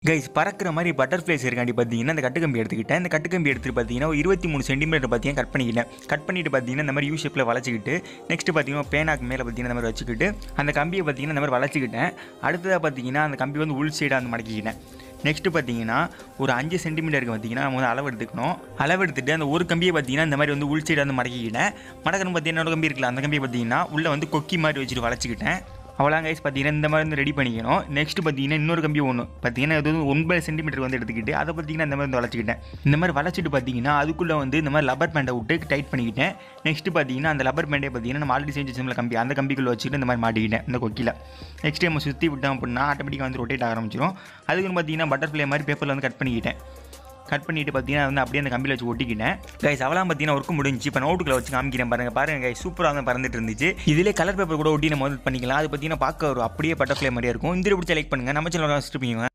guys பறக்கிற மாதிரி butterflies இருக்காண்டி பார்த்தீங்கன்னா இந்த கட்டுக்கம்பி எடுத்துக்கிட்டேன் இந்த கட்டுக்கம்பி எடுத்துட்டு பார்த்தீங்கன்னா ஒரு இருபத்தி மூணு சென்டிமீட்டர் பார்த்தீங்கன்னா கட் பண்ணிக்கிட்டேன் கட் பண்ணிட்டு பார்த்தீங்கன்னா இந்த மாதிரி யூ ஷேப்பில் வளைச்சிக்கிட்டு நெக்ஸ்ட் பார்த்தீங்கன்னா பேனாக்கு மேலே பார்த்தீங்கன்னா இந்த மாதிரி வச்சுக்கிட்டு அந்த கம்பியை பார்த்தீங்கன்னா இந்த மாதிரி வளைச்சிக்கிட்டேன் அடுத்ததாக பார்த்தீங்கன்னா அந்த கம்பி வந்து உள் சைடாக வந்து மடக்கிக்கிட்டேன் நெக்ஸ்ட்டு பார்த்தீங்கன்னா ஒரு அஞ்சு சென்டிமீட்டருக்கு பார்த்தீங்கன்னா நம்ம வந்து அளவு எடுத்துக்கணும் அளவு எடுத்துட்டு அந்த ஒரு கம்பியை பார்த்தீங்கன்னா இந்த மாதிரி வந்து உள் சைடு வந்து மடக்கிக்கிட்டேன் மடக்கணும் பார்த்தீங்கன்னா இன்னொரு கம்பி இருக்குல்ல அந்த கம்பியை பார்த்தீங்கன்னா உள்ளே வந்து கொக்கி மாதிரி வச்சுட்டு வளைச்சிக்கிட்டேன் அவ்வளோ கைஸ் பார்த்தீங்கன்னா இந்த மாதிரி வந்து ரெடி பண்ணிக்கணும் நெக்ஸ்ட் பார்த்தீங்கன்னா இன்னொரு கம்பி ஒன்று பார்த்தீங்கன்னா இது வந்து ஒன்பது சென்டிமீட்டர் வந்து எடுத்துக்கிட்டு அதை பார்த்தீங்கன்னா இந்த மாதிரி வந்து வளைச்சிக்கிட்டேன் இந்த மாதிரி வளைச்சிட்டு பார்த்தீங்கன்னா அதுக்குள்ளே வந்து இந்த மாதிரி லப்பர் பேண்டை விட்டு டைட் பண்ணிக்கிட்டேன் நெக்ஸ்ட் பார்த்தீங்கன்னா அந்த லப்பர் பேண்டே பார்த்தீங்கன்னா நம்ம ஆல்ரெடி செஞ்சு வச்சிருந்த கம்பி அந்த கம்பிக்குள்ளே வச்சுட்டு இந்த மாதிரி மாட்டிக்கிட்டேன் இந்த கொக்கியில் நெக்ஸ்ட் நம்ம சுற்றி விட்டோம் அப்படின்னா ஆட்டோமேட்டிக்காக வந்து ரொட்டேட் ஆக ஆரம்பிச்சிடும் அதுக்குன்னு பார்த்தீங்கன்னா பட்டர்ஃப்ளை மாதிரி பேப்பரில் வந்து கட் பண்ணிக்கிட்டேன் கட் பண்ணிட்டு பார்த்தீங்கன்னா வந்து அப்படியே அந்த கம்பியில் வச்சு ஒட்டிக்கிட்டேன் கைஸ் அவலாம் பார்த்தீங்கன்னா ஒர்க் முடிஞ்சு இப்போ நோட்டுக்குள்ள வச்சு காமிக்கிறேன் பாருங்க பாருங்க கைஸ் சூப்பராக வந்து பறந்துட்டு இருந்துச்சு இதிலே கலர் பேப்பர் கூட ஒட்டி நம்ம வந்து பண்ணிக்கலாம் அது பார்த்தீங்கன்னா பார்க்க ஒரு அப்படியே பட்டர்ஃப்ளை மாதிரியே இருக்கும் இந்த பிடிச்ச லைக் பண்ணுங்க நம்ம சேனல் வச்சுட்டு